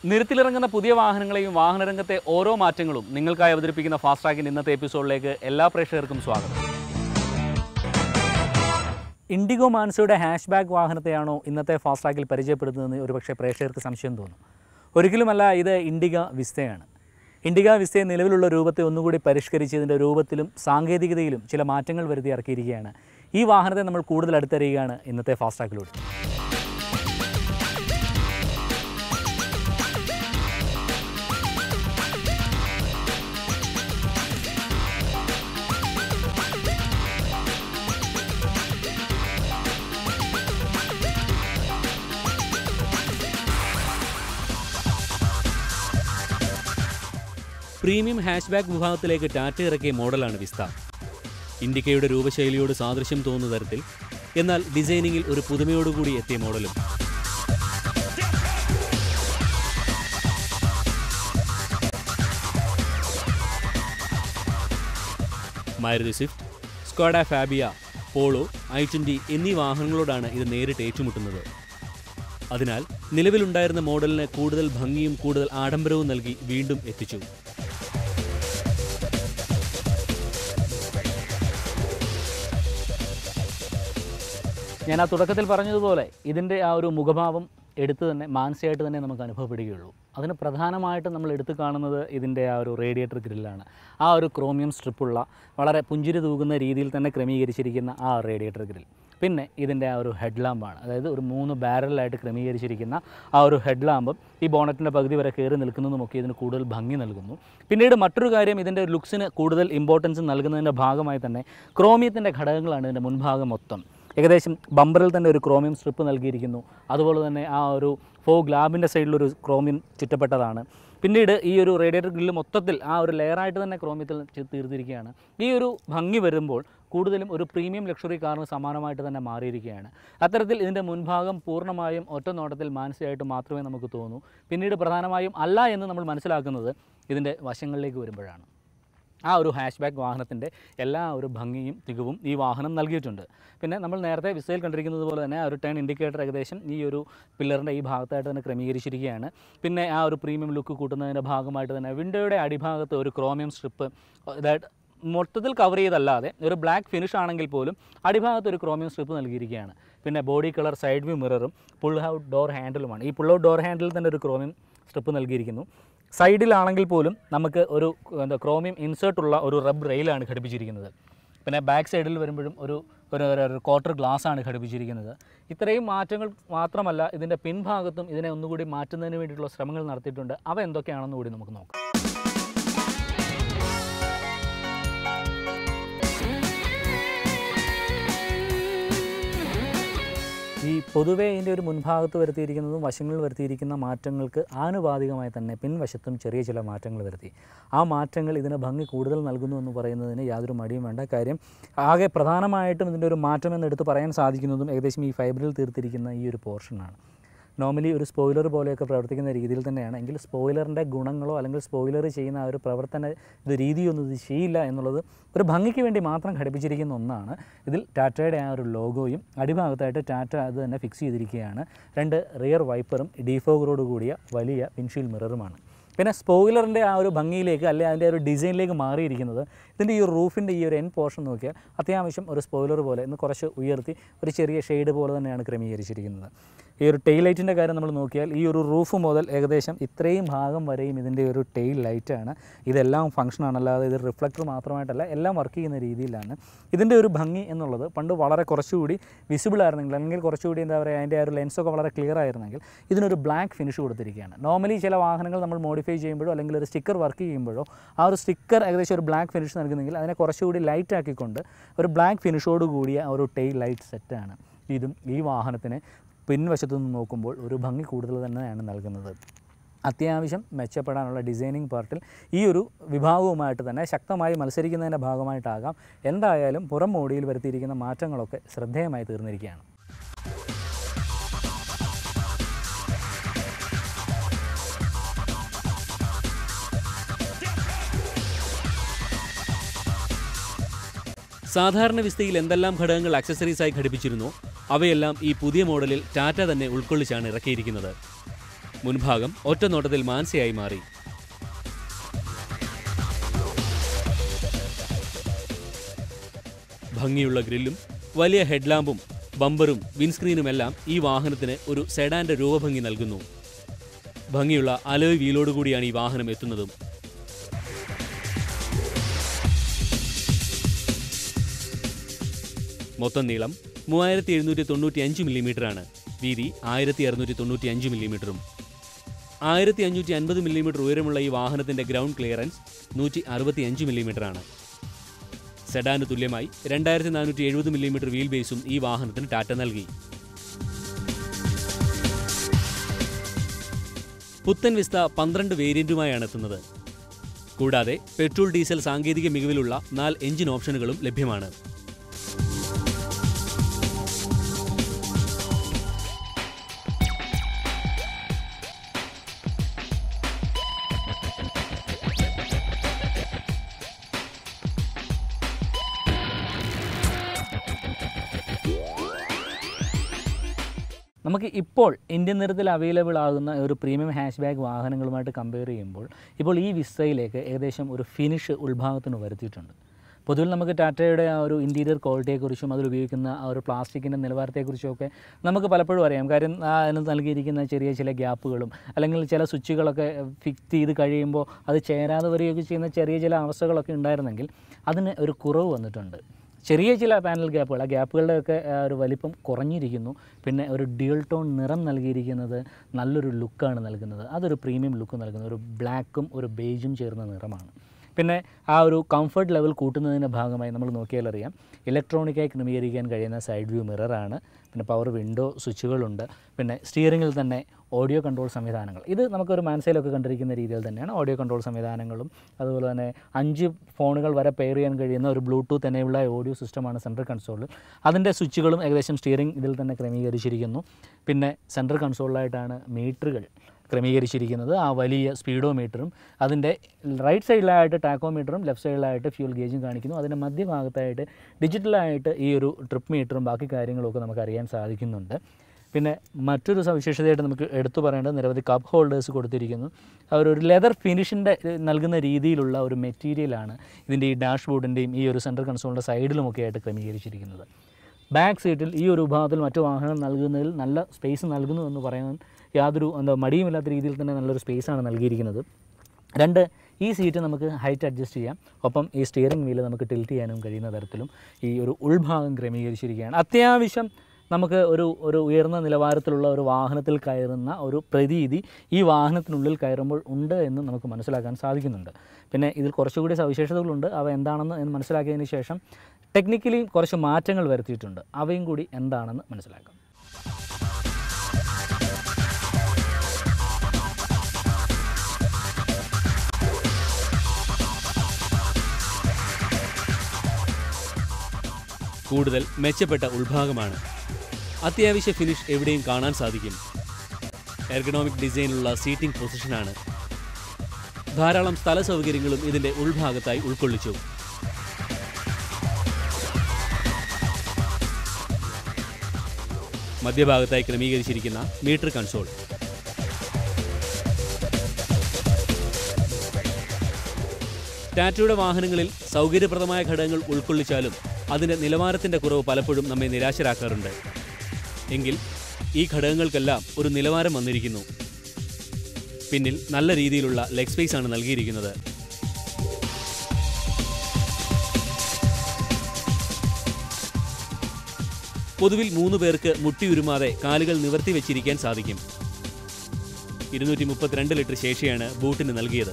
നിരത്തിലിറങ്ങുന്ന പുതിയ വാഹനങ്ങളെയും വാഹനരംഗത്തെ ഓരോ മാറ്റങ്ങളും നിങ്ങൾക്കായി അവതരിപ്പിക്കുന്ന ഫാസ്റ്റ് ട്രാക്കിൻ്റെ ഇന്നത്തെ എപ്പിസോഡിലേക്ക് എല്ലാ പ്രേക്ഷകർക്കും സ്വാഗതം ഇൻഡിഗോ മാൻസയുടെ ഹാഷ് ബാഗ് വാഹനത്തെയാണോ ഇന്നത്തെ ഫാസ്റ്റ് ട്രാക്കിൽ പരിചയപ്പെടുത്തുന്നതെന്ന് ഒരുപക്ഷെ പ്രേക്ഷകർക്ക് സംശയം തോന്നും ഒരിക്കലുമല്ല ഇത് ഇൻഡിഗ വിസ്തയാണ് ഇൻഡിഗ വിസ്തയെ നിലവിലുള്ള രൂപത്തെ ഒന്നുകൂടി പരിഷ്കരിച്ച് ഇതിൻ്റെ രൂപത്തിലും സാങ്കേതികതയിലും ചില മാറ്റങ്ങൾ വരുത്തി ഇറക്കിയിരിക്കുകയാണ് ഈ വാഹനത്തെ നമ്മൾ കൂടുതൽ അടുത്തറിയുകയാണ് ഇന്നത്തെ ഫാസ്റ്റ് ട്രാക്കിലൂടെ പ്രീമിയം ഹാഷ്ബാക്ക് വിഭാഗത്തിലേക്ക് ടാറ്റ ഇറക്കിയ മോഡലാണ് വിസ്ത ഇൻഡിക്കയുടെ രൂപശൈലിയോട് സാദൃശ്യം തോന്നുന്ന തരത്തിൽ എന്നാൽ ഡിസൈനിങ്ങിൽ ഒരു പുതുമയോടുകൂടി എത്തിയ മോഡലും Maruti Swift Skoda Fabia Polo I twenty എന്നീ വാഹനങ്ങളോടാണ് ഇത് നേരിട്ട് ഏറ്റുമുട്ടുന്നത് അതിനാൽ നിലവിലുണ്ടായിരുന്ന മോഡലിന് കൂടുതൽ ഭംഗിയും കൂടുതൽ ആഡംബരവും നൽകി വീണ്ടും എത്തിച്ചു ഞാൻ ആ തുടക്കത്തിൽ പറഞ്ഞതുപോലെ ഇതിൻ്റെ ആ ഒരു മുഖഭാവം എടുത്ത് തന്നെ മാനസികമായിട്ട് തന്നെ നമുക്ക് അനുഭവപ്പെടുകയുള്ളൂ അതിന് പ്രധാനമായിട്ടും നമ്മൾ എടുത്തു കാണുന്നത് ഇതിൻ്റെ ആ ഒരു റേഡിയേറ്റർ ഗ്രില്ലാണ് ആ ഒരു ക്രോമിയം സ്ട്രിപ്പുള്ള വളരെ പുഞ്ചിരി തൂകുന്ന രീതിയിൽ തന്നെ ക്രമീകരിച്ചിരിക്കുന്ന ആ റേഡിയേറ്റർ ഗ്രിൽ പിന്നെ ഇതിൻ്റെ ആ ഒരു ഹെഡ് ലാമ്പാണ് അതായത് ഒരു മൂന്ന് ബാരലായിട്ട് ക്രമീകരിച്ചിരിക്കുന്ന ആ ഒരു ഹെഡ് ലാമ്പും ഈ ബോണറ്റിൻ്റെ പകുതി വരെ കയറി നിൽക്കുന്നതുമൊക്കെ ഇതിന് കൂടുതൽ ഭംഗി നൽകുന്നു പിന്നീട് മറ്റൊരു കാര്യം ഇതിൻ്റെ ലുക്സിന് കൂടുതൽ ഇമ്പോർട്ടൻസ് നൽകുന്നതിൻ്റെ ഭാഗമായി തന്നെ ക്രോമിയത്തിൻ്റെ ഘടകങ്ങളാണ് ഇതിൻ്റെ മുൻഭാഗം മൊത്തം ഏകദേശം ബമ്പറിൽ തന്നെ ഒരു ക്രോമിയം സ്ട്രിപ്പ് നൽകിയിരിക്കുന്നു അതുപോലെ തന്നെ ആ ഒരു ഫോഗ് ലാബിൻ്റെ സൈഡിലൊരു ക്രോമിയം ചുറ്റപ്പെട്ടതാണ് പിന്നീട് ഈ ഒരു റേഡിയേറ്റർ ഗ്രില്ല് മൊത്തത്തിൽ ആ ഒരു ലെയറായിട്ട് തന്നെ ക്രോമിയത്തിൽ ചെ- തീർത്തിരിക്കുകയാണ് ഈ ഒരു ഭംഗി വരുമ്പോൾ കൂടുതലും ഒരു പ്രീമിയം ലക്ഷറി കാറിന് സമാനമായിട്ട് തന്നെ മാറിയിരിക്കുകയാണ് അത്തരത്തിൽ ഇതിൻ്റെ മുൻഭാഗം പൂർണ്ണമായും ഒറ്റ നോട്ടത്തിൽ മാനസികമായിട്ട് മാത്രമേ നമുക്ക് തോന്നൂ പിന്നീട് പ്രധാനമായും അല്ല എന്ന് നമ്മൾ മനസ്സിലാക്കുന്നത് ഇതിൻ്റെ വശങ്ങളിലേക്ക് വരുമ്പോഴാണ് ആ ഒരു ഹാഷ് ബാക്ക് വാഹനത്തിൻ്റെ എല്ലാ ഒരു ഭംഗിയും തികവും ഈ വാഹനം നൽകിയിട്ടുണ്ട് പിന്നെ നമ്മൾ നേരത്തെ വിസയിൽ കണ്ടിരിക്കുന്നത് പോലെ തന്നെ ആ ഒരു ടേൺ ഇൻഡിക്കേറ്റർ ഏകദേശം ഈ ഒരു പില്ലറിൻ്റെ ഈ ഭാഗത്തായിട്ട് തന്നെ ക്രമീകരിച്ചിരിക്കുകയാണ് പിന്നെ ആ ഒരു പ്രീമിയം ലുക്ക് കൂട്ടുന്നതിൻ്റെ ഭാഗമായിട്ട് തന്നെ വിൻഡോയുടെ അടിഭാഗത്ത് ഒരു ക്രോമിയം സ്ട്രിപ്പ് ഇതായിട്ട് മൊത്തത്തിൽ കവർ ചെയ്തല്ലാതെ ഒരു ബ്ലാക്ക് ഫിനിഷ് ആണെങ്കിൽ പോലും അടിഭാഗത്ത് ഒരു ക്രോമിയം സ്ട്രിപ്പ് നൽകിയിരിക്കുകയാണ് പിന്നെ ബോഡി കളർ സൈഡ് വ്യൂ മിററും പുൾ ഔട്ട് ഡോർ ഹാൻഡിലുമാണ് ഈ പുൾ ഔട്ട് ഡോർ ഹാൻഡിൽ തന്നെ ഒരു ക്രോമിയം സ്ട്രിപ്പ് നൽകിയിരിക്കുന്നു സൈഡിലാണെങ്കിൽ പോലും നമുക്ക് ഒരു എന്താ ക്രോമിയം ഇൻസേർട്ടുള്ള ഒരു റബ്ബ് റെയിലാണ് ഘടിപ്പിച്ചിരിക്കുന്നത് പിന്നെ ബാക്ക് സൈഡിൽ വരുമ്പോഴും ഒരു ഒരു ഒരു- ഒരു ക്വാർട്ടർ ഗ്ലാസ് ആണ് ഘടിപ്പിച്ചിരിക്കുന്നത് ഇത്രയും മാറ്റങ്ങൾ മാത്രമല്ല ഇതിൻ്റെ പിൻഭാഗത്തും ഇതിനെ ഒന്നുകൂടി മാറ്റുന്നതിന് വേണ്ടിയിട്ടുള്ള ശ്രമങ്ങൾ നടത്തിയിട്ടുണ്ട് അവ എന്തൊക്കെയാണെന്ന് കൂടി നമുക്ക് നോക്കാം ഈ പൊതുവേ ഇതിൻ്റെ ഒരു മുൻഭാഗത്ത് വരുത്തിയിരിക്കുന്നതും വശങ്ങളിൽ വരുത്തിയിരിക്കുന്ന മാറ്റങ്ങൾക്ക് ആനുപാതികമായി തന്നെ പിൻവശത്തും ചെറിയ ചില മാറ്റങ്ങൾ വരുത്തി ആ മാറ്റങ്ങൾ ഇതിന് ഭംഗി കൂടുതൽ നൽകുന്നു എന്ന് പറയുന്നതിന് യാതൊരു മടിയും വേണ്ട കാര്യം ആകെ പ്രധാനമായിട്ടും ഇതിൻ്റെ ഒരു മാറ്റം എന്ന് എടുത്ത് പറയാൻ സാധിക്കുന്നതും ഏകദേശം ഈ ഫൈബറിൽ തീർത്തിരിക്കുന്ന ഈ ഒരു പോർഷനാണ് നോർമലി ഒരു സ്പോയിലർ പോലെയൊക്കെ പ്രവർത്തിക്കുന്ന രീതിയിൽ തന്നെയാണ് എങ്കിൽ സ്പോയിലറിൻ്റെ ഗുണങ്ങളോ അല്ലെങ്കിൽ സ്പോയിലർ ചെയ്യുന്ന ആ ഒരു പ്രവർത്തന ഇത് രീതിയൊന്നും ഇത് ചെയ്യില്ല എന്നുള്ളത് ഒരു ഭംഗിക്ക് വേണ്ടി മാത്രം ഘടിപ്പിച്ചിരിക്കുന്ന ഒന്നാണ് ഇതിൽ ടാറ്റയുടെ ആ ഒരു ലോഗോയും അടിഭാഗത്തായിട്ട് ടാറ്റ അത് തന്നെ ഫിക്സ് ചെയ്തിരിക്കുകയാണ് രണ്ട് റിയർ വൈപ്പറും ഡീഫോഗറോട് കൂടിയ വലിയ വിൻഷീൽഡ് മിററുമാണ് പിന്നെ സ്പോയിലറിൻ്റെ ആ ഒരു ഭംഗിയിലേക്ക് അല്ലെ അതിൻ്റെ ആ ഒരു ഡിസൈനിലേക്ക് മാറിയിരിക്കുന്നത് ഇതിൻ്റെ ഈ ഒരു റൂഫിൻ്റെ ഈ ഒരു എൻ പോർഷൻ നോക്കിയാൽ അത്യാവശ്യം ഒരു സ്പോയിലർ പോലെ ഇന്ന് കുറച്ച് ഉയർത്തി ഒരു ചെറിയ ഷെയ്ഡ് പോലെ തന്നെയാണ് ക്രമീകരിച്ചിരിക്കുന്നത് ഈ ഒരു ടെയിൽ ലൈറ്റിൻ്റെ കാര്യം നമ്മൾ നോക്കിയാൽ ഈ ഒരു റൂഫ് മുതൽ ഏകദേശം ഇത്രയും ഭാഗം വരെയും ഇതിൻ്റെ ഒരു ടെയിൽ ലൈറ്റാണ് ഇതെല്ലാം ഫങ്ഷനാണ് അല്ലാതെ ഇത് റിഫ്ലക്ടർ മാത്രമായിട്ടല്ല എല്ലാം വർക്ക് ചെയ്യുന്ന രീതിയിലാണ് ഇതിൻ്റെ ഒരു ഭംഗി എന്നുള്ളത് പണ്ട് വളരെ കുറച്ചുകൂടി വിസിബിൾ ആയിരുന്നെങ്കിൽ അല്ലെങ്കിൽ കുറച്ചുകൂടി എന്താ പറയുക അതിൻ്റെ ആ ഒരു ലെൻസൊക്കെ വളരെ ക്ലിയർ ആയിരുന്നെങ്കിൽ ഇതിനൊരു ബ്ലാക്ക് ഫിനിഷ് കൊടുത്തിരിക്കുകയാണ് നോർമലി ചില വാഹനങ്ങൾ നമ്മൾ മോഡിഫൈ ചെയ്യുമ്പോഴോ അല്ലെങ്കിൽ ഒരു സ്റ്റിക്കർ വർക്ക് ചെയ്യുമ്പോഴോ ആ ഒരു സ്റ്റിക്കർ ഏകദേശം ഒരു ബ്ലാക്ക് ഫിനിഷ് നൽകുന്നെങ്കിൽ അതിനെ കുറച്ചുകൂടി ലൈറ്റ് ആക്കിക്കൊണ്ട് ഒരു ബ്ലാക്ക് ഫിനിഷോട് കൂടിയ ഒരു ടെയിൽ ലൈറ്റ് സെറ്റാണ് ഇതും ഈ വാഹനത്തിന് പിൻവശത്തു നിന്ന് നോക്കുമ്പോൾ ഒരു ഭംഗി കൂടുതൽ തന്നെയാണ് നൽകുന്നത് അത്യാവശ്യം മെച്ചപ്പെടാനുള്ള ഡിസൈനിങ് പാർട്ടിൽ ഈ ഒരു വിഭാഗവുമായിട്ട് തന്നെ ശക്തമായി മത്സരിക്കുന്നതിൻ്റെ ഭാഗമായിട്ടാകാം എന്തായാലും പുറം മോടിയിൽ വരുത്തിയിരിക്കുന്ന മാറ്റങ്ങളൊക്കെ ശ്രദ്ധേയമായി തീർന്നിരിക്കുകയാണ് സാധാരണ വിസ്തയിൽ എന്തെല്ലാം ഘടകങ്ങൾ ആക്സസറീസായി ഘടിപ്പിച്ചിരുന്നോ അവയെല്ലാം ഈ പുതിയ മോഡലിൽ ടാറ്റ തന്നെ ഉൾക്കൊള്ളിച്ചാണ് ഇറക്കിയിരിക്കുന്നത് മുൻഭാഗം ഒറ്റ നോട്ടത്തിൽ മാൻസയായി മാറി ഭംഗിയുള്ള ഗ്രില്ലും വലിയ ഹെഡ്ലാമ്പും ബമ്പറും വിൻസ്ക്രീനുമെല്ലാം ഈ വാഹനത്തിന് ഒരു സെഡാന്റെ രൂപഭംഗി നൽകുന്നു ഭംഗിയുള്ള അലോയ് വീലോടുകൂടിയാണ് ഈ വാഹനം എത്തുന്നതും മൊത്തം നീളം മൂവായിരത്തി എഴുന്നൂറ്റി തൊണ്ണൂറ്റി അഞ്ച് മില്ലിമീറ്ററാണ് വീതി ആയിരത്തി അറുന്നൂറ്റി തൊണ്ണൂറ്റി അഞ്ച് മില്ലിമീറ്ററും ആയിരത്തി അഞ്ഞൂറ്റി അൻപത് മില്ലിമീറ്റർ ഉയരമുള്ള ഈ വാഹനത്തിന്റെ ഗ്രൗണ്ട് ക്ലിയറൻസ് നൂറ്റി അറുപത്തി അഞ്ച് മില്ലിമീറ്ററാണ് സെഡാന് തുല്യമായി രണ്ടായിരത്തി നാനൂറ്റി എഴുപത് മില്ലിമീറ്റർ വീൽ ബേസും ഈ വാഹനത്തിന് ടാറ്റ നൽകി പുത്തൻ വിസ്ത പന്ത്രണ്ട് വേരിയന്റുമായാണ് എത്തുന്നത് കൂടാതെ പെട്രോൾ ഡീസൽ സാങ്കേതിക മികവിലുള്ള നാല് എഞ്ചിൻ ഓപ്ഷനുകളും ലഭ്യമാണ് നമുക്ക് ഇപ്പോൾ ഇന്ത്യൻ നിരത്തിൽ അവൈലബിൾ ആകുന്ന ഒരു പ്രീമിയം ഹാഷ് ബാഗ് വാഹനങ്ങളുമായിട്ട് കമ്പയർ ചെയ്യുമ്പോൾ ഇപ്പോൾ ഈ വിസ്തയിലേക്ക് ഏകദേശം ഒരു ഫിനിഷ് ഉൾഭാഗത്തിന് വരുത്തിയിട്ടുണ്ട് പൊതുവിൽ നമുക്ക് ടാറ്റയുടെ ആ ഒരു ഇൻറ്റീരിയർ ക്വാളിറ്റിയെക്കുറിച്ചും അതിൽ ഉപയോഗിക്കുന്ന ആ ഒരു പ്ലാസ്റ്റിക്കിൻ്റെ നിലവാരത്തെക്കുറിച്ചും ഒക്കെ നമുക്ക് പലപ്പോഴും അറിയാം കാര്യം ആ അതിന് നൽകിയിരിക്കുന്ന ചെറിയ ചില ഗ്യാപ്പുകളും അല്ലെങ്കിൽ ചില സ്വിച്ചുകളൊക്കെ ഫിക്സ് ചെയ്ത് കഴിയുമ്പോൾ അത് ചേരാതെ വരികയൊക്കെ ചെയ്യുന്ന ചെറിയ ചില അവസ്ഥകളൊക്കെ ഉണ്ടായിരുന്നെങ്കിൽ അതിന് ഒരു കുറവ് വന്നിട്ടുണ്ട് ചെറിയ ചില പാനൽ ഗ്യാപ്പുകൾ ആ ഗ്യാപ്പുകളുടെയൊക്കെ ആ, ഒരു വലിപ്പം കുറഞ്ഞിരിക്കുന്നു പിന്നെ ഒരു ഡ്യുവൽ ടോൺ നിറം നൽകിയിരിക്കുന്നത് നല്ലൊരു ലുക്കാണ് നൽകുന്നത് അതൊരു പ്രീമിയം ലുക്ക് നൽകുന്ന ഒരു ബ്ലാക്കും ഒരു ബേജും ചേർന്ന നിറമാണ് പിന്നെ ആ ഒരു കംഫർട്ട് ലെവൽ കൂട്ടുന്നതിൻ്റെ ഭാഗമായി നമ്മൾ നോക്കിയാൽ അറിയാം ഇലക്ട്രോണിക്കായി ക്രമീകരിക്കാൻ കഴിയുന്ന സൈഡ് വ്യൂ മിററാണ് പിന്നെ പവർ വിൻഡോ സ്വിച്ചുകളുണ്ട് പിന്നെ സ്റ്റിയറിങ്ങിൽ തന്നെ ഓഡിയോ കൺട്രോൾ സംവിധാനങ്ങൾ ഇത് നമുക്കൊരു മാൻസയിലൊക്കെ കണ്ടിരിക്കുന്ന രീതിയിൽ തന്നെയാണ് ഓഡിയോ കൺട്രോൾ സംവിധാനങ്ങളും അതുപോലെ തന്നെ അഞ്ച് ഫോണുകൾ വരെ പെയർ ചെയ്യാൻ കഴിയുന്ന ഒരു ബ്ലൂടൂത്ത് തന്നെയുള്ള ഓഡിയോ സിസ്റ്റമാണ് സെൻട്രൽ കൺസോളിൽ അതിൻ്റെ സ്വിച്ചുകളും ഏകദേശം സ്റ്റിയറിംഗ് ഇതിൽ തന്നെ ക്രമീകരിച്ചിരിക്കുന്നു പിന്നെ സെൻട്രൽ കൺസോളിലായിട്ടാണ് മീറ്ററുകൾ ക്രമീകരിച്ചിരിക്കുന്നത് ആ വലിയ സ്പീഡോ മീറ്ററും അതിൻ്റെ റൈറ്റ് സൈഡിലായിട്ട് ടാക്കോമീറ്ററും ലെഫ്റ്റ് സൈഡിലായിട്ട് ഫ്യൂൽ ഗേജും കാണിക്കുന്നു അതിൻ്റെ മധ്യഭാഗത്തായിട്ട് ഡിജിറ്റലായിട്ട് ഈ ഒരു ട്രിപ്പ് മീറ്ററും ബാക്കി കാര്യങ്ങളൊക്കെ നമുക്ക് അറിയാൻ സാധിക്കുന്നുണ്ട് പിന്നെ മറ്റൊരു സവിശേഷതയായിട്ട് നമുക്ക് എടുത്തു പറയേണ്ടത് നിരവധി കപ്പ് ഹോൾഡേഴ്സ് കൊടുത്തിരിക്കുന്നു അവർ ഒരു ലെതർ ഫിനിഷിൻ്റെ നൽകുന്ന രീതിയിലുള്ള ഒരു മെറ്റീരിയലാണ് ഇതിൻ്റെ ഈ ഡാഷ് ബോർഡിൻ്റെയും ഈ ഒരു സെൻട്രൽ കൺസോളിൻ്റെ സൈഡിലുമൊക്കെ ആയിട്ട് ക്രമീകരിച്ചിരിക്കുന്നത് ബാക്ക് സീറ്റിൽ ഈ ഒരു വിഭാഗത്തിൽ മറ്റു വാഹനങ്ങൾ നൽകുന്നതിൽ നല്ല സ്പേസ് നൽകുന്നു എന്ന് പറയാൻ യാതൊരു എന്താ മടിയുമില്ലാത്ത രീതിയിൽ തന്നെ നല്ലൊരു സ്പേസാണ് നൽകിയിരിക്കുന്നത് രണ്ട് ഈ സീറ്റ് നമുക്ക് ഹൈറ്റ് അഡ്ജസ്റ്റ് ചെയ്യാം ഒപ്പം ഈ സ്റ്റിയറിംഗ് വീല് നമുക്ക് ടിൽറ്റ് ചെയ്യാനും കഴിയുന്ന തരത്തിലും ഈ ഒരു ഉൾഭാഗം ക്രമീകരിച്ചിരിക്കുകയാണ് അത്യാവശ്യം നമുക്ക് ഒരു ഒരു ഉയർന്ന നിലവാരത്തിലുള്ള ഒരു വാഹനത്തിൽ കയറുന്ന ഒരു പ്രതീതി ഈ വാഹനത്തിനുള്ളിൽ കയറുമ്പോൾ ഉണ്ട് എന്ന് നമുക്ക് മനസ്സിലാക്കാൻ സാധിക്കുന്നുണ്ട് പിന്നെ ഇതിൽ കുറച്ചുകൂടി സവിശേഷതകളുണ്ട് അവ എന്താണെന്ന് എന്ന് മനസ്സിലാക്കിയതിന് ശേഷം ടെക്നിക്കലി കുറച്ച് മാറ്റങ്ങൾ വരുത്തിയിട്ടുണ്ട് അവയും കൂടി എന്താണെന്ന് മനസ്സിലാക്കാം കൂടുതൽ മെച്ചപ്പെട്ട ഉൾഭാഗമാണ് അത്യാവശ്യ ഫിനിഷ് എവിടെയും കാണാൻ സാധിക്കും എർഗണോമിക് ഡിസൈനിലുള്ള സീറ്റിംഗ് പൊസിഷനാണ് ധാരാളം സ്ഥല സൗകര്യങ്ങളും ഇതിന്റെ ഉൾഭാഗത്തായി ഉൾക്കൊള്ളിച്ചു മധ്യഭാഗത്തായി ക്രമീകരിച്ചിരിക്കുന്ന മീറ്റർ കൺസോൾ ടാറ്റയുടെ വാഹനങ്ങളിൽ സൗകര്യപ്രദമായ ഘടകങ്ങൾ ഉൾക്കൊള്ളിച്ചാലും അതിന്റെ നിലവാരത്തിന്റെ കുറവ് പലപ്പോഴും നമ്മെ നിരാശരാക്കാറുണ്ട് എങ്കിൽ ഈ ഘടകങ്ങൾക്കെല്ലാം ഒരു നിലവാരം വന്നിരിക്കുന്നു പിന്നിൽ നല്ല രീതിയിലുള്ള ലെഗ് സ്പേസ് ആണ് നൽകിയിരിക്കുന്നത് പൊതുവിൽ മൂന്ന് പേർക്ക് മുട്ടിയുരുമാതെ കാലുകൾ നിവർത്തി വെച്ചിരിക്കാൻ സാധിക്കും ഇരുന്നൂറ്റി മുപ്പത്തിരണ്ട് ലിറ്റർ ശേഷിയാണ് ബൂട്ടിന് നൽകിയത്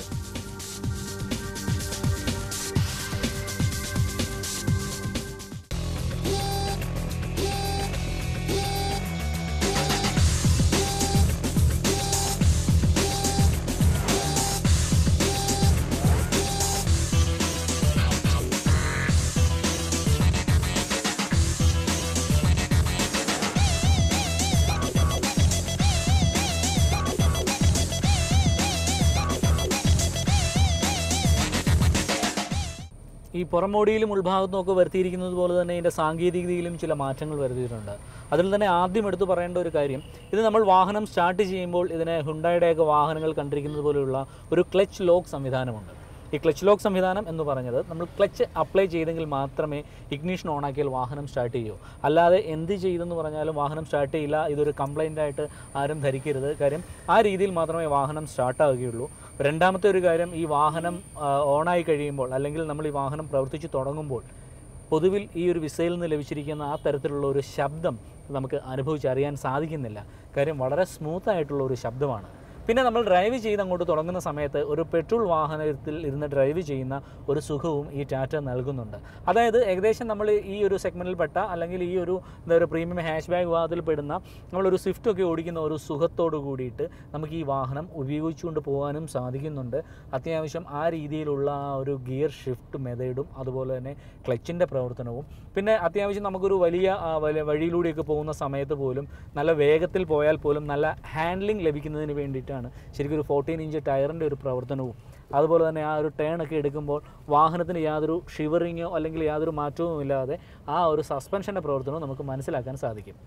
ഈ പുറമോടിയിലും ഉൾഭാഗത്തും ഒക്കെ വരുത്തിയിരിക്കുന്നത് പോലെ തന്നെ ഇതിൻ്റെ സാങ്കേതികതയിലും ചില മാറ്റങ്ങൾ വരുത്തിയിട്ടുണ്ട് അതിൽ തന്നെ ആദ്യം എടുത്തു പറയേണ്ട ഒരു കാര്യം ഇത് നമ്മൾ വാഹനം സ്റ്റാർട്ട് ചെയ്യുമ്പോൾ ഇതിനെ ഹുണ്ടായുടെയൊക്കെ വാഹനങ്ങൾ കണ്ടിരിക്കുന്നത് പോലെയുള്ള ഒരു ക്ലച്ച് ലോക്ക് സംവിധാനമുണ്ട് ഈ ക്ലച്ച് ലോക്ക് സംവിധാനം എന്ന് പറഞ്ഞത് നമ്മൾ ക്ലച്ച് അപ്ലൈ ചെയ്തെങ്കിൽ മാത്രമേ ഇഗ്നീഷൻ ഓണാക്കിയാൽ വാഹനം സ്റ്റാർട്ട് ചെയ്യൂ അല്ലാതെ എന്ത് ചെയ്തെന്ന് പറഞ്ഞാലും വാഹനം സ്റ്റാർട്ട് ചെയ്യില്ല ഇതൊരു കംപ്ലൈൻ്റ് ആയിട്ട് ആരും ധരിക്കരുത് കാര്യം ആ രീതിയിൽ മാത്രമേ വാഹനം സ്റ്റാർട്ട് ആവുകയുള്ളൂ രണ്ടാമത്തെ ഒരു കാര്യം ഈ വാഹനം ആ, ഓണായി കഴിയുമ്പോൾ അല്ലെങ്കിൽ നമ്മൾ ഈ വാഹനം പ്രവർത്തിച്ച് തുടങ്ങുമ്പോൾ പൊതുവിൽ ഈ ഒരു വിസയിൽ നിന്ന് ലഭിച്ചിരിക്കുന്ന ആ തരത്തിലുള്ള ഒരു ശബ്ദം നമുക്ക് അനുഭവിച്ചറിയാൻ സാധിക്കുന്നില്ല കാര്യം വളരെ സ്മൂത്ത് ആയിട്ടുള്ള ഒരു ശബ്ദമാണ് പിന്നെ നമ്മൾ ഡ്രൈവ് ചെയ്ത് അങ്ങോട്ട് തുടങ്ങുന്ന സമയത്ത് ഒരു പെട്രോൾ വാഹനത്തിൽ ഇരുന്ന് ഡ്രൈവ് ചെയ്യുന്ന ഒരു സുഖവും ഈ ടാറ്റ നൽകുന്നുണ്ട് അതായത് ഏകദേശം നമ്മൾ ഈ ഒരു സെഗ്മെൻറ്റിൽപ്പെട്ട അല്ലെങ്കിൽ ഈ ഒരു എന്താ പറയുക പ്രീമിയം ഹാഷ് ബാഗ് വിഭാഗത്തിൽ പെടുന്ന നമ്മളൊരു സ്വിഫ്റ്റ് ഒക്കെ ഓടിക്കുന്ന ഒരു സുഖത്തോട് കൂടിയിട്ട് നമുക്ക് ഈ വാഹനം ഉപയോഗിച്ചുകൊണ്ട് പോകാനും സാധിക്കുന്നുണ്ട് അത്യാവശ്യം ആ രീതിയിലുള്ള ആ ഒരു ഗിയർ ഷിഫ്റ്റ് മെത്തേഡും അതുപോലെ തന്നെ ക്ലച്ചിൻ്റെ പ്രവർത്തനവും പിന്നെ അത്യാവശ്യം നമുക്കൊരു വലിയ ആ, വലിയ വഴിയിലൂടെയൊക്കെ പോകുന്ന സമയത്ത് പോലും നല്ല വേഗത്തിൽ പോയാൽ പോലും നല്ല ഹാൻഡ്ലിംഗ് ലഭിക്കുന്നതിന് വേണ്ടിയിട്ടാണ് ശരിക്കും ഒരു ഫോർട്ടീൻ ഇഞ്ച് ടയറിൻ്റെ ഒരു പ്രവർത്തനവും അതുപോലെ തന്നെ ആ ഒരു ടേൺ ഒക്കെ എടുക്കുമ്പോൾ വാഹനത്തിന് യാതൊരു ഷിവറിങ്ങോ അല്ലെങ്കിൽ യാതൊരു മാറ്റവും ഇല്ലാതെ ആ ഒരു സസ്പെൻഷൻ്റെ പ്രവർത്തനവും നമുക്ക് മനസ്സിലാക്കാൻ സാധിക്കും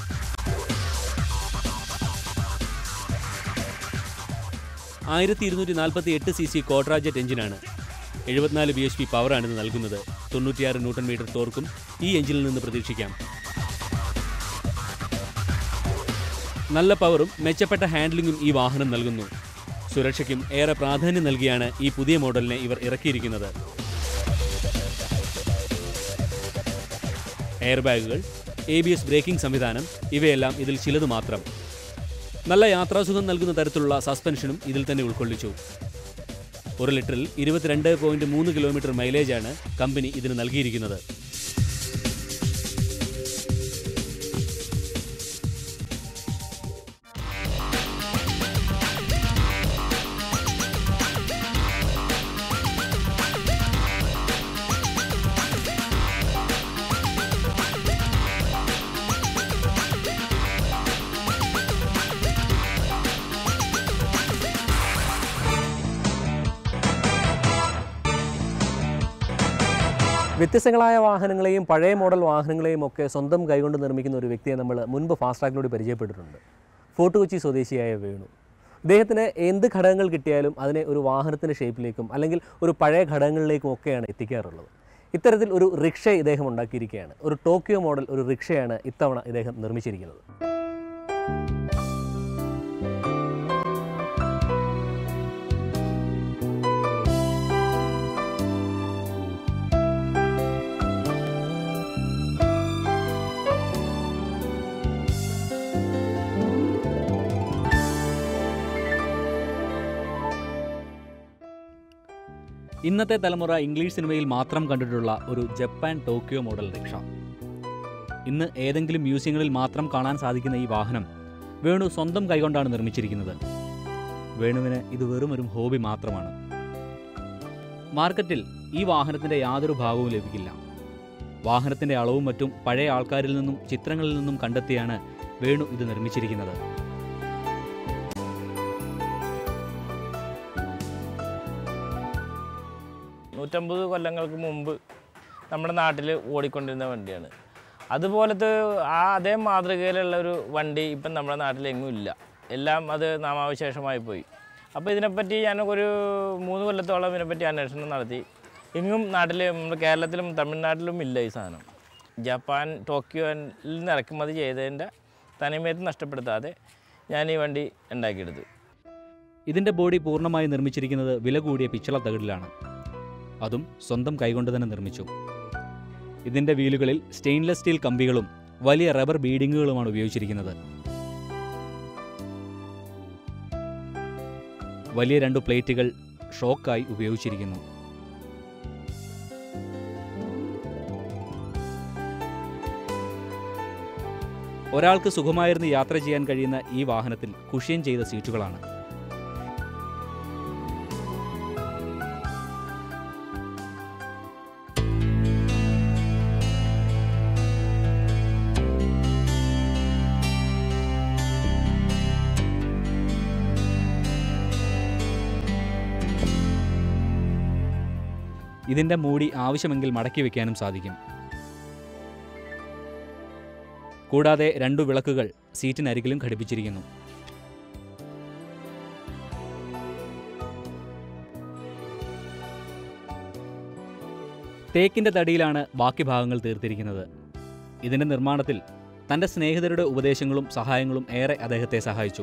ആയിരത്തി ഇരുന്നൂറ്റി നാൽപ്പത്തി എട്ട് സി സി കോട്രാജറ്റ് എഞ്ചിനാണ് എഴുപത്തിനാല് ബി എച്ച് പി പവറാണ് ഇത് നൽകുന്നത് തൊണ്ണൂറ്റിയാറ് ന്യൂട്ടൺ മീറ്റർ ടോർക്കും ഈ എഞ്ചിനിൽ നിന്ന് പ്രതീക്ഷിക്കാം നല്ല പവറും മെച്ചപ്പെട്ട ഹാൻഡ്ലിംഗും ഈ വാഹനം നൽകുന്നു സുരക്ഷയ്ക്കും ഏറെ പ്രാധാന്യം നൽകിയാണ് ഈ പുതിയ മോഡലിനെ ഇവർ ഇറക്കിയിരിക്കുന്നത് എയർ ബാഗുകൾ എ ബി എസ് ബ്രേക്കിംഗ് സംവിധാനം ഇവയെല്ലാം ഇതിൽ ചിലത് മാത്രം നല്ല യാത്രാസുഖം നൽകുന്ന തരത്തിലുള്ള സസ്പെൻഷനും ഇതിൽ തന്നെ ഉൾക്കൊള്ളിച്ചു ഒരു ലിറ്ററിൽ ഇരുപത്തിരണ്ട് പോയിന്റ് മൂന്ന് കിലോമീറ്റർ മൈലേജാണ് കമ്പനി ഇതിന് നൽകിയിരിക്കുന്നത് വ്യത്യസ്തങ്ങളായ വാഹനങ്ങളെയും പഴയ മോഡൽ വാഹനങ്ങളെയും ഒക്കെ സ്വന്തം കൈകൊണ്ട് നിർമ്മിക്കുന്ന ഒരു വ്യക്തിയെ നമ്മൾ മുൻപ് ഫാസ്ട്രാക്കിലൂടെ പരിചയപ്പെട്ടിട്ടുണ്ട് ഫോർട്ട് കൊച്ചി സ്വദേശിയായ വേണു ഇദ്ദേഹത്തിന് എന്ത് ഘടകങ്ങൾ കിട്ടിയാലും അതിനെ ഒരു വാഹനത്തിൻ്റെ ഷേപ്പിലേക്കും അല്ലെങ്കിൽ ഒരു പഴയ ഘടകങ്ങളിലേക്കും ഒക്കെയാണ് എത്തിക്കാറുള്ളത് ഇത്തരത്തിൽ ഒരു റിക്ഷ ഇദ്ദേഹം ഉണ്ടാക്കിയിരിക്കുകയാണ് ഒരു ടോക്കിയോ മോഡൽ ഒരു റിക്ഷയാണ് ഇത്തവണ ഇദ്ദേഹം നിർമ്മിച്ചിരിക്കുന്നത് ഇന്നത്തെ തലമുറ ഇംഗ്ലീഷ് സിനിമയിൽ മാത്രം കണ്ടിട്ടുള്ള ഒരു ജപ്പാൻ ടോക്കിയോ മോഡൽ റിക്ഷ ഇന്ന് ഏതെങ്കിലും മ്യൂസിയങ്ങളിൽ മാത്രം കാണാൻ സാധിക്കുന്ന ഈ വാഹനം വേണു സ്വന്തം കൈകൊണ്ടാണ് നിർമ്മിച്ചിരിക്കുന്നത് വേണുവിന് ഇത് വെറും ഒരു ഹോബി മാത്രമാണ് മാർക്കറ്റിൽ ഈ വാഹനത്തിൻ്റെ യാതൊരു ഭാഗവും ലഭിക്കില്ല വാഹനത്തിൻ്റെ അളവും മറ്റും പഴയ ആൾക്കാരിൽ നിന്നും ചിത്രങ്ങളിൽ നിന്നും കണ്ടെത്തിയാണ് വേണു ഇത് നിർമ്മിച്ചിരിക്കുന്നത് നൂറ്റമ്പത് കൊല്ലങ്ങൾക്ക് മുമ്പ് നമ്മുടെ നാട്ടിൽ ഓടിക്കൊണ്ടിരുന്ന വണ്ടിയാണ് അതുപോലത്തെ ആ അതേ മാതൃകയിലുള്ള ഒരു വണ്ടി ഇപ്പം നമ്മുടെ നാട്ടിൽ എങ്ങും ഇല്ല എല്ലാം അത് നാമാവശേഷമായി പോയി അപ്പോൾ ഇതിനെപ്പറ്റി ഞാനൊരു മൂന്ന് കൊല്ലത്തോളം ഇതിനെപ്പറ്റി അന്വേഷണം നടത്തി എങ്ങും നാട്ടിൽ നമ്മുടെ കേരളത്തിലും തമിഴ്നാട്ടിലും ഇല്ല ഈ സാധനം ജപ്പാൻ ടോക്കിയോയിൽ നിന്ന് ഇറക്കുമതി ചെയ്തതിൻ്റെ തനിമയത്ത് നഷ്ടപ്പെടുത്താതെ ഞാൻ ഈ വണ്ടി ഉണ്ടാക്കിയെടുത്തു ഇതിൻ്റെ ബോഡി പൂർണ്ണമായി നിർമ്മിച്ചിരിക്കുന്നത് വില കൂടിയ പിച്ചള തകിടിലാണ് അതും സ്വന്തം കൈകൊണ്ട് തന്നെ നിർമ്മിച്ചു ഇതിൻ്റെ വീലുകളിൽ സ്റ്റെയിൻലെസ് സ്റ്റീൽ കമ്പികളും വലിയ റബ്ബർ ബീഡിങ്ങുകളുമാണ് ഉപയോഗിച്ചിരിക്കുന്നത് വലിയ രണ്ട് പ്ലേറ്റുകൾ ഷോക്കായി ഉപയോഗിച്ചിരിക്കുന്നു ഒരാൾക്ക് സുഖമായിരുന്ന് യാത്ര ചെയ്യാൻ കഴിയുന്ന ഈ വാഹനത്തിൽ കുഷ്യൻ ചെയ്ത സീറ്റുകളാണ് ഇതിൻ്റെ മൂടി ആവശ്യമെങ്കിൽ മടക്കി വയ്ക്കാനും സാധിക്കും കൂടാതെ രണ്ടു വിളക്കുകൾ സീറ്റിനരികിലും ഘടിപ്പിച്ചിരിക്കുന്നു തേക്കിൻ്റെ തടിയിലാണ് ബാക്കി ഭാഗങ്ങൾ തീർത്തിരിക്കുന്നത് ഇതിൻ്റെ നിർമ്മാണത്തിൽ തൻ്റെ സ്നേഹിതരുടെ ഉപദേശങ്ങളും സഹായങ്ങളും ഏറെ അദ്ദേഹത്തെ സഹായിച്ചു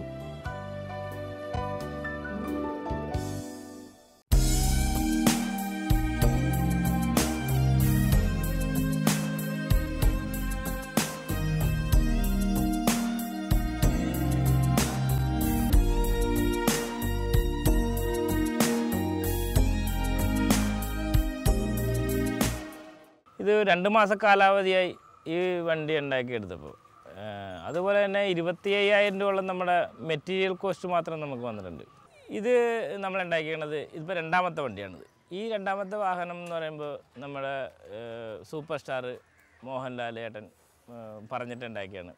ഇത് രണ്ട് മാസ കാലാവധിയായി ഈ വണ്ടി ഉണ്ടാക്കിയെടുത്തപ്പോൾ ഏഹ് അതുപോലെ തന്നെ ഇരുപത്തി അയ്യായിരം രൂപയോളം നമ്മുടെ മെറ്റീരിയൽ കോസ്റ്റ് മാത്രം നമുക്ക് വന്നിട്ടുണ്ട് ഇത് നമ്മൾ ഉണ്ടാക്കിയത് ഇതിപ്പോൾ രണ്ടാമത്തെ വണ്ടിയാണിത് ഈ രണ്ടാമത്തെ വാഹനം എന്ന് പറയുമ്പോൾ നമ്മുടെ ഏഹ് സൂപ്പർ സ്റ്റാർ മോഹൻലാൽ ഏട്ടൻ ഏഹ് പറഞ്ഞിട്ടുണ്ടാക്കിയാണ്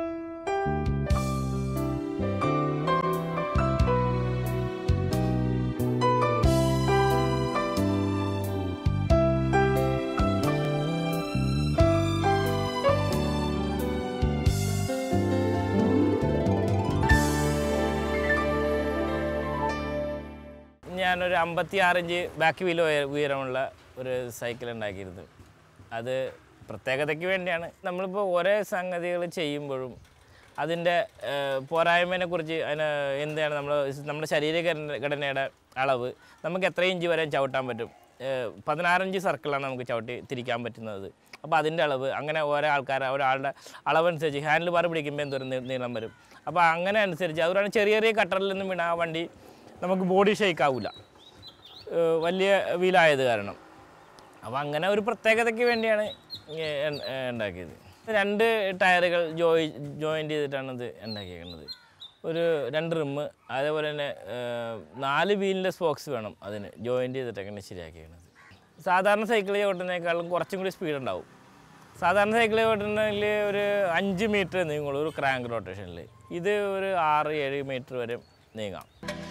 ഞാനൊരു അമ്പത്തി ആറിഞ്ച് ബാക്ക് വീൽ ഉയരമുള്ള ഒരു സൈക്കിൾ ഉണ്ടാക്കിയിരുന്നു അത് പ്രത്യേകതയ്ക്ക് വേണ്ടിയാണ് നമ്മളിപ്പോൾ ഓരോ സംഗതികൾ ചെയ്യുമ്പോഴും അതിൻ്റെ പോരായ്മയെ കുറിച്ച് അതിന് എന്താണ് നമ്മൾ നമ്മുടെ ശരീര ഘടന- ഘടനയുടെ അളവ് നമുക്ക് എത്ര ഇഞ്ച് വരെ ചവിട്ടാൻ പറ്റും ഏഹ് പതിനാറിഞ്ച് സർക്കിളാണ് നമുക്ക് ചവിട്ടി തിരിക്കാൻ പറ്റുന്നത് അപ്പോൾ അതിൻ്റെ അളവ് അങ്ങനെ ഓരോ ആൾക്കാർ ഒരാളുടെ അളവനുസരിച്ച് ഹാൻഡിൽ ബാർ പിടിക്കുമ്പോൾ എന്തോരം നീ- നീളം വരും അപ്പോൾ അങ്ങനെ അനുസരിച്ച് അതുകൊണ്ടാണ് ചെറിയ ചെറിയ കട്ടറിൽ നിന്നും വീണ ആ വണ്ടി നമുക്ക് ബോഡി ഷേക്ക് ആവില്ല ഏഹ് വലിയ വീലായത് കാരണം അപ്പോൾ അങ്ങനെ ഒരു പ്രത്യേകതയ്ക്ക് വേണ്ടിയാണ് ഇങ്ങ- ഉണ്ട- ഏഹ് ഉണ്ടാക്കിയത് രണ്ട് ടയറുകൾ ജോയി ജോയിൻ്റ് ചെയ്തിട്ടാണ് ഇത് ഉണ്ടാക്കിയിരിക്കുന്നത് ഒരു രണ്ട് റിമ്മ് അതേപോലെ തന്നെ ഏഹ് നാല് വീലിൻ്റെ സ്പോക്സ് വേണം അതിന് ജോയിൻ്റ് ചെയ്തിട്ടൊക്കെയാണ് ശരിയാക്കിയിരിക്കുന്നത് സാധാരണ സൈക്കിൾ ചവിട്ടുന്നതിനേക്കാളും കുറച്ചും കൂടി സ്പീഡ് ഉണ്ടാവും സാധാരണ സൈക്കിൾ ചവിട്ടുന്നതിൽ ഒരു അഞ്ച് മീറ്റർ നീങ്ങുള്ളൂ ഒരു ക്രാങ്ക് റൊട്ടേഷനിൽ ഇത് ഒരു ആറ് ഏഴ് മീറ്റർ വരെ നീങ്ങാം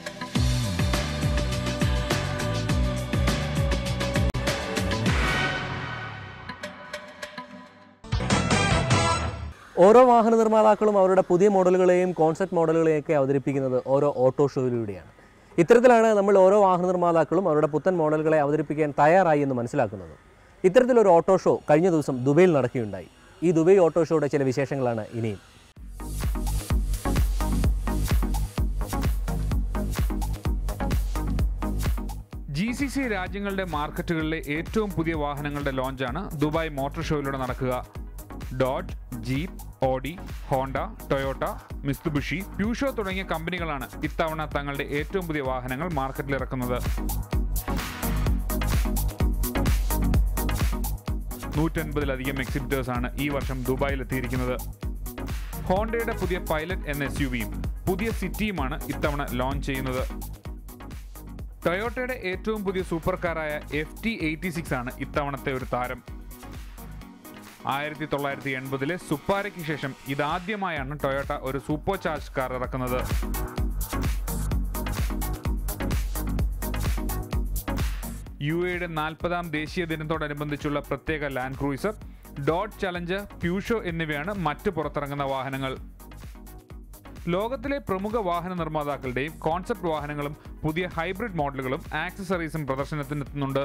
ഓരോ വാഹന നിർമ്മാതാക്കളും അവരുടെ പുതിയ മോഡലുകളെയും കോൺസെപ്റ്റ് മോഡലുകളെയൊക്കെ അവതരിപ്പിക്കുന്നത് ഓരോ ഓട്ടോ ഷോയിലൂടെയാണ് ഇത്തരത്തിലാണ് നമ്മൾ ഓരോ വാഹന നിർമ്മാതാക്കളും അവരുടെ പുത്തൻ മോഡലുകളെ അവതരിപ്പിക്കാൻ തയ്യാറായി എന്ന് മനസ്സിലാക്കുന്നത് ഇത്തരത്തിലൊരു ഓട്ടോ ഷോ കഴിഞ്ഞ ദിവസം ദുബൈയിൽ നടക്കുകയുണ്ടായി ഈ ദുബൈ ഓട്ടോ ഷോയുടെ ചില വിശേഷങ്ങളാണ് ഇനിയും ജി സി സി രാജ്യങ്ങളുടെ മാർക്കറ്റുകളിലെ ഏറ്റവും പുതിയ വാഹനങ്ങളുടെ ലോഞ്ചാണ് ദുബായ് മോട്ടോർ ഷോയിലൂടെ നടക്കുക Dodge Jeep Audi Honda Toyota Mitsubishi Peugeot തുടങ്ങിയ കമ്പനികളാണ് ഇത്തവണ തങ്ങളുടെ ഏറ്റവും പുതിയ വാഹനങ്ങൾ മാർക്കറ്റിൽ ഇറക്കുന്നത് നൂറ്റൻപതിലധികം എക്സിബിറ്റേഴ്സാണ് ഈ വർഷം ദുബായിൽ എത്തിയിരിക്കുന്നത് ഹോണ്ടയുടെ പുതിയ പൈലറ്റ് എന്ന എസ് യു വിയും പുതിയ സിറ്റിയുമാണ് ഇത്തവണ ലോഞ്ച് ചെയ്യുന്നത് ടൊയോട്ടയുടെ ഏറ്റവും പുതിയ സൂപ്പർ കാറായ എഫ് ടി എയ്റ്റി സിക്സ് ആണ് ഇത്തവണത്തെ ഒരു താരം ആയിരത്തി തൊള്ളായിരത്തി എൺപതിലെ സുപ്പാരയ്ക്ക് ശേഷം ഇതാദ്യമായാണ് ടൊയോട്ട ഒരു സൂപ്പർ ചാർജ് കാർ ഇറക്കുന്നത് യു എയുടെ നാൽപ്പതാം ദേശീയ ദിനത്തോടനുബന്ധിച്ചുള്ള പ്രത്യേക land cruiser Dodge challenger Peugeot എന്നിവയാണ് മറ്റ് പുറത്തിറങ്ങുന്ന വാഹനങ്ങൾ ലോകത്തിലെ പ്രമുഖ വാഹന നിർമ്മാതാക്കളുടെയും കോൺസെപ്റ്റ് വാഹനങ്ങളും പുതിയ ഹൈബ്രിഡ് മോഡലുകളും ആക്സസറീസും പ്രദർശനത്തിനെത്തുന്നുണ്ട്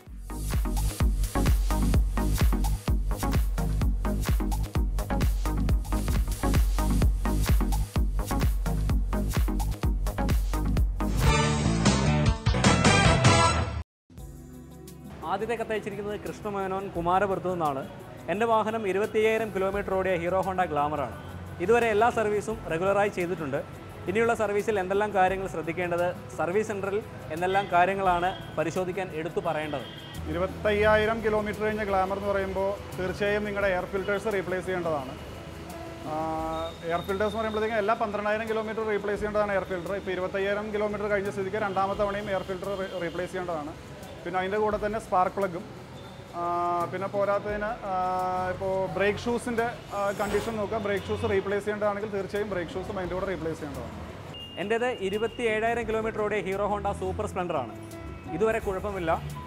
ആദ്യത്തെ കത്തയച്ചിരിക്കുന്നത് കൃഷ്ണമേനോൻ കുമാരപുരത്തു നിന്നാണ് എൻ്റെ വാഹനം ഇരുപത്തിയ്യായിരം കിലോമീറ്റർ ഓടിയ ഹീറോ ഹോണ്ട ഗ്ലാമറാണ് ഇതുവരെ എല്ലാ സർവീസും റെഗുലറായി ചെയ്തിട്ടുണ്ട് ഇനിയുള്ള സർവീസിൽ എന്തെല്ലാം കാര്യങ്ങൾ ശ്രദ്ധിക്കേണ്ടത് സർവീസ് സെൻറ്ററിൽ എന്തെല്ലാം കാര്യങ്ങളാണ് പരിശോധിക്കാൻ എടുത്തു പറയേണ്ടത് ഇരുപത്തയ്യായിരം കിലോമീറ്റർ കഴിഞ്ഞ ഗ്ലാമർ എന്ന് പറയുമ്പോൾ തീർച്ചയായും നിങ്ങളുടെ എയർ ഫിൽറ്റേഴ്സ് റീപ്ലേസ് ചെയ്യേണ്ടതാണ് എയർ ഫിൽറ്റേഴ്സ് എന്ന് പറയുമ്പോഴത്തേക്കും എല്ലാ പന്ത്രണ്ടായിരം കിലോമീറ്റർ റീപ്ലേസ് ചെയ്യേണ്ടതാണ് എയർ ഫിൽറ്റർ ഇപ്പോൾ ഇരുപത്തയ്യായിരം കിലോമീറ്റർ കഴിഞ്ഞ സ്ഥിതിക്ക് രണ്ടാമത്തെ തവണയും എയർ ഫിൽറ്റർ റീപ്ലേസ് ചെയ്യേണ്ടതാണ് പിന്നെ അതിൻ്റെ കൂടെ തന്നെ സ്പാർക്ക് പ്ലഗും പിന്നെ പോരാത്തതിന് ഇപ്പോൾ ബ്രേക്ക് ഷൂസിൻ്റെ കണ്ടീഷൻ നോക്കുക ബ്രേക്ക് ഷൂസ് റീപ്ലേസ് ചെയ്യേണ്ടതാണെങ്കിൽ തീർച്ചയായും ബ്രേക്ക് ഷൂസും അതിൻ്റെ കൂടെ റീപ്ലേസ് ചെയ്യേണ്ടതാണ് എൻ്റേത് ഇരുപത്തി ഏഴായിരം കിലോമീറ്റർ ഓടിയ ഹീറോ ഹോണ്ട സൂപ്പർ സ്പ്ലെൻഡറാണ് ഇതുവരെ കുഴപ്പമില്ല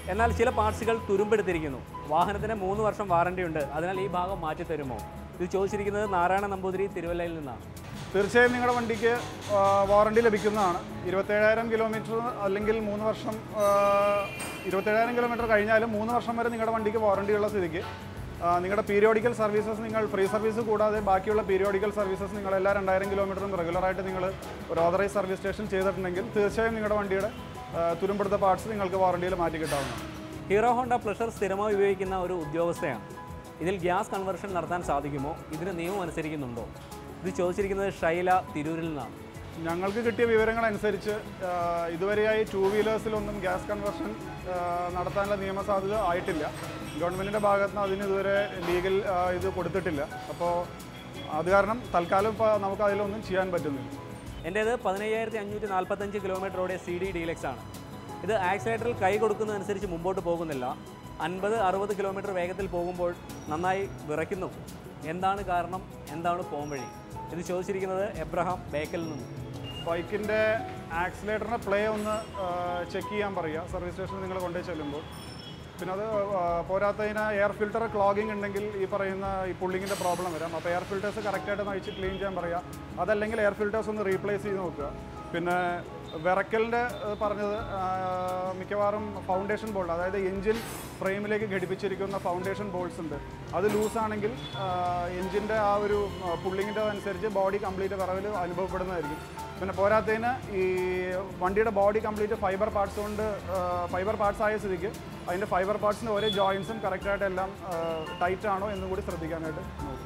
എന്നാൽ ചില പാർട്സുകൾ തുരുമ്പെടുത്തിരിക്കുന്നു വാഹനത്തിന് മൂന്ന് വർഷം വാറണ്ടി ഉണ്ട് അതിനാൽ ഈ ഭാഗം മാറ്റി തരുമോ ഇത് ചോദിച്ചിരിക്കുന്നത് നാരായണ നമ്പൂതിരി തിരുവല്ലയിൽ നിന്നാണ് തീർച്ചയായും നിങ്ങളുടെ വണ്ടിക്ക് ആ, വാറണ്ടി ലഭിക്കുന്നതാണ് ഇരുപത്തേഴായിരം കിലോമീറ്റർ അല്ലെങ്കിൽ മൂന്ന് വർഷം ആ, ഇരുപത്തേഴായിരം കിലോമീറ്റർ കഴിഞ്ഞാലും മൂന്ന് വർഷം വരെ നിങ്ങളുടെ വണ്ടിക്ക് വാറണ്ടിയുള്ള സ്ഥിതിക്ക് ആ, നിങ്ങളുടെ പീരിയോഡിക്കൽ സർവീസസ് നിങ്ങൾ ഫ്രീ സർവീസ് കൂടാതെ ബാക്കിയുള്ള പീരിയോഡിക്കൽ സർവീസസ് നിങ്ങൾ എല്ലാ രണ്ടായിരം കിലോമീറ്ററും റെഗുലറായിട്ട് നിങ്ങൾ ഒരു ഓതറൈസ് സർവീസ് സ്റ്റേഷൻ ചെയ്തിട്ടുണ്ടെങ്കിൽ തീർച്ചയായും നിങ്ങളുടെ വണ്ടിയുടെ ആ, തുരുമ്പെടുത്ത പാർട്സ് നിങ്ങൾക്ക് വാറണ്ടിയിൽ മാറ്റി കിട്ടാവുന്നതാണ് ഹീറോ ഹോണ്ട പ്ലഷർ സ്ഥിരമായി ഉപയോഗിക്കുന്ന ഒരു ഉദ്യോഗസ്ഥയാണ് ഇതിൽ ഗ്യാസ് കൺവെർഷൻ നടത്താൻ സാധിക്കുമോ ഇതിന് നിയമം അനുസരിക്കുന്നുണ്ടോ ഇത് ചോദിച്ചിരിക്കുന്നത് ഷൈല തിരൂരിൽ നിന്നാണ് ഞങ്ങൾക്ക് കിട്ടിയ വിവരങ്ങൾ അനുസരിച്ച് ആ, ഇതുവരെയായി ടൂ വീലേഴ്സിലൊന്നും ഗ്യാസ് കൺവെർഷൻ ആ, നടത്താനുള്ള നിയമസാധ്യത ആയിട്ടില്ല ഗവൺമെൻറ്റിൻ്റെ ഭാഗത്ത് നിന്ന് അതിന് ഇതുവരെ ലീഗൽ ആ, ഇത് കൊടുത്തിട്ടില്ല അപ്പോൾ അത് കാരണം തൽക്കാലം ഇപ്പോൾ നമുക്ക് അതിലൊന്നും ചെയ്യാൻ പറ്റുന്നില്ല എൻ്റേത് പതിനയ്യായിരത്തി അഞ്ഞൂറ്റി നാൽപ്പത്തഞ്ച് കിലോമീറ്ററോടെ സി ഡി ഡീലക്സ് ആണ് ഇത് ആക്സിലേറ്ററിൽ കൈ കൊടുക്കുന്നതനുസരിച്ച് മുമ്പോട്ട് പോകുന്നില്ല അൻപത് അറുപത് കിലോമീറ്റർ വേഗത്തിൽ പോകുമ്പോൾ നന്നായി വിറയ്ക്കുന്നു എന്താണ് കാരണം എന്താണ് പോംവഴി ഇത് ചോദിച്ചിരിക്കുന്നത് എബ്രഹാം ബേക്കലിൽ നിന്നും ബൈക്കിൻ്റെ ആക്സിലേറ്ററിൻ്റെ പ്ലേ ഒന്ന് ചെക്ക് ചെയ്യാൻ പറയുക സർവീസ് സ്റ്റേഷനിൽ നിങ്ങൾ കൊണ്ടുപോയി ചെല്ലുമ്പോൾ പിന്നെ അത് ആ, പോരാത്തതിന് എയർ ഫിൽറ്റർ ക്ലോഗിങ് ഉണ്ടെങ്കിൽ ഈ പറയുന്ന ഈ പുള്ളിങ്ങിൻ്റെ പ്രോബ്ലം വരാം അപ്പോൾ എയർ ഫിൽറ്റേഴ്സ് കറക്റ്റായിട്ട് നയിച്ച് ക്ലീൻ ചെയ്യാൻ പറയുക അതല്ലെങ്കിൽ എയർ ഫിൽറ്റേഴ്സ് ഒന്ന് റീപ്ലേസ് ചെയ്ത് നോക്കുക പിന്നെ വിറക്കലിൻ്റെ പറഞ്ഞത് ആ, മിക്കവാറും ഫൗണ്ടേഷൻ ബോൾഡ് അതായത് എഞ്ചിൻ ഫ്രെയിമിലേക്ക് ഘടിപ്പിച്ചിരിക്കുന്ന ഫൗണ്ടേഷൻ ബോൾട്സ് ഉണ്ട് അത് ലൂസാണെങ്കിൽ എഞ്ചിൻ്റെ ആ ഒരു പുള്ളിങ്ങിൻ്റെ അനുസരിച്ച് ബോഡി കംപ്ലീറ്റ് വിറവിൽ അനുഭവപ്പെടുന്നതായിരിക്കും പിന്നെ പോരാത്തതിന് ഈ വണ്ടിയുടെ ബോഡി കംപ്ലീറ്റ് ഫൈബർ പാർട്സ് കൊണ്ട് ഫൈബർ പാർട്സ് ആയ സ്ഥിതിക്ക് അതിൻ്റെ ഫൈബർ പാർട്സിൻ്റെ ഓരോ ജോയിൻസും കറക്റ്റായിട്ട് എല്ലാം ടൈറ്റ് ആണോ എന്നും കൂടി ശ്രദ്ധിക്കാനായിട്ട് നോക്കും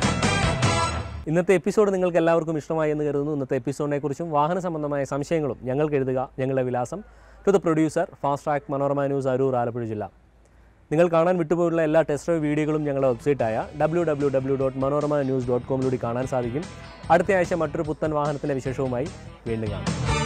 ഇന്നത്തെ എപ്പിസോഡ് നിങ്ങൾക്ക് എല്ലാവർക്കും ഇഷ്ടമായി എന്ന് കരുതുന്നു ഇന്നത്തെ എപ്പിസോഡിനെ കുറിച്ചും വാഹന സംബന്ധമായ സംശയങ്ങളും ഞങ്ങൾക്ക് എഴുതുക ഞങ്ങളുടെ വിലാസം to the producer fast track Manorama news Aroor Alappuzha ജില്ല നിങ്ങൾ കാണാൻ വിട്ടുപോയുള്ള എല്ലാ ടെസ്റ്റ് ഡ്രൈവ് വീഡിയോകളും ഞങ്ങളുടെ വെബ്സൈറ്റായ W W W dot Manorama news dot കോമിലൂടെ കാണാൻ സാധിക്കും അടുത്ത ആഴ്ച മറ്റൊരു പുത്തൻ വാഹനത്തിൻ്റെ വിശേഷവുമായി വീണ്ടും കാണാം